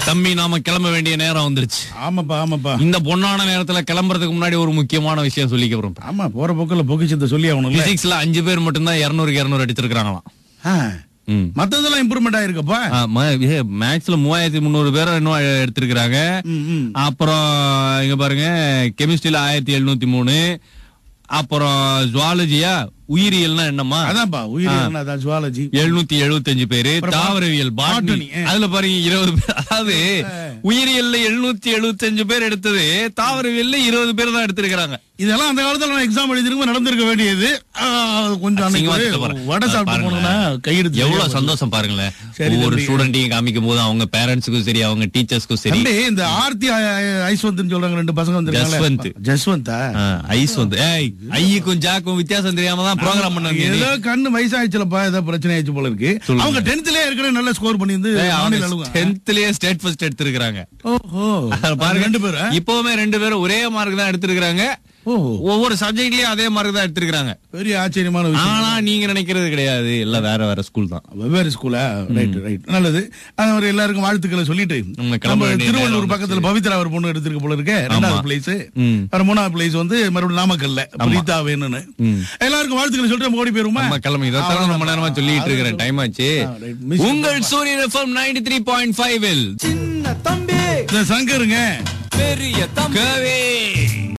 தம்பி நாம கிளம்ப வேண்டிய நேரம் வந்துருச்சு ஆமாப்பா ஆமாப்பா இந்த பொண்ணான நேரத்துல கிளம்புறதுக்கு முன்னாடி ஒரு முக்கியமான விஷயம் சொல்லிக்க போறோம் ஆமா போற போக்குல பொக்கிச்சத்தை சொல்லி ஆகணும்ல பிசிக்ஸ்ல அஞ்சு பேர் மட்டும்தான் இருநூறுக்கு இருநூறு அடிச்சிருக்காங்களாம் ஆ. ம். மத்ததெல்லாம் இம்ப்ரூவ்மெண்ட் ஆயிருக்கப்பா மேக்ஸ்ல மூவாயிரத்தி முந்நூறு பேர் இன்னும் எடுத்திருக்கிறாங்க ம், ம். அப்புறம் இங்க பாருங்க கெமிஸ்ட்ரியில ஆயிரத்தி எழுநூத்தி மூணு அப்புறம் ஜுவாலஜியா உயிரியல்னா என்னம்மா அதான்ப்பா உயிர் அதான் ஜுவாலஜி எழுநூத்தி எழுபத்தஞ்சு பேரு அப்புறம் தாவரவியல் பாட்னி botany, ஆ. அதுல பாருங்க இருபது பேர் அதாவது உயிரியல்ல எழுநூத்தி எழுபத்தஞ்சு பேர் எடுத்தது தாவரவியல்ல இருபது பேர் தான் எடுத்திருக்கிறாங்க இதெல்லாம் அந்த காலத்துல நான் எக்ஸாம் எழுதிருக்கும் நடந்திருக்க வேண்டியது ஆ, கொஞ்சம் அசிங்கமா அன்னைக்கு இருக்கு ஒரு பாருங்க. வடை சாப்பிட்டு பாருங்க. போனோம்னா கையெடுத்து எவ்வளவு சரியா சந்தோஷம் பாருங்களேன் சரி, ஒவ்வொரு தம்பி. ஸ்டூடெண்ட்டையும் காமிக்கும் போது அவங்க பேரண்ட்ஸுக்கும் சரி அவங்க டீச்சர்ஸ்க்கும் சரி தம்பி இந்த ஆர்த்தி ஐ- ஐ- ஐஸ்வந்த்னு சொல்றாங்க ரெண்டு பசங்க ஜஸ்வந்த். வந்திருக்காங்க ஜஸ்வந்தா ஆ, ஐஸ் வந்து ஏய் ஐயுக்கும் ஜாக்கும் வித்தியாசம் தெரியாம தான் ப்ரோக்ராம் பண்ணாங்க நீ. ஏதோ கண்ணு வயசாயிடுச்சுலப்பா ஏதோ பிரச்சனை ஆயிடுச்சு போல இருக்கு சொல்லுங்க. அவங்க டென்த்லயே ஏற்கனவே நல்லா ஸ்கோர் பண்ணி வந்து ஏய், மாநில அவங்க அளவு டென்த்லயே ஸ்டேட் ஃபர்ஸ்ட் எடுத்திருக்காங்க ஓஹோ பாருங்க ரெண்டு பேரும் ஆ? இப்பவுமே ரெண்டு பேரும் ஒரே மார்க் தான் எடுத்திருக்காங்க ஓஹோ ஒவ்வொரு சப்ஜெக்ட்லயும் அதே மார்க் தான் எடுத்திருக்காங்க பெரிய ஆச்சரியமான விஷயம் ஆனா நீங்க நினைக்கிறது கிடையாது எல்லாம் வேற வேற ஸ்கூல் தான் வெவ்வேறு ஸ்கூலா ரைட் ரைட் நல்லது அது ஒரு எல்லாருக்கும் வாழ்த்துக்களை சொல்லிட்டு நம்ம கிளம்ப நம்ம வேண்டிய திருவள்ளூர் நேரம் பக்கத்துல பவித்ரா ஒரு பொண்ணு எடுத்திருக்க போல இருக்கு ரெண்டாவது பிளேஸ் ம். வேற மூணாவது பிளேஸ் வந்து மறுபடியும் நாமக்கல்ல பிரீதா வேணும்னு எல்லாருக்கும் வாழ்த்துக்களை சொல்லிட்டு நம்ம ஓடி போயிருமா நம்ம கிளம்பி இதான் ரொம்ப நேரமா சொல்லிட்டு இருக்கிறேன் டைம் ஆச்சு ஆ, right. Miss உங்கள் Suryan FM ninety three point five சின்ன தம்பி இந்த சங்கருங்க பெரிய தம்பி கவே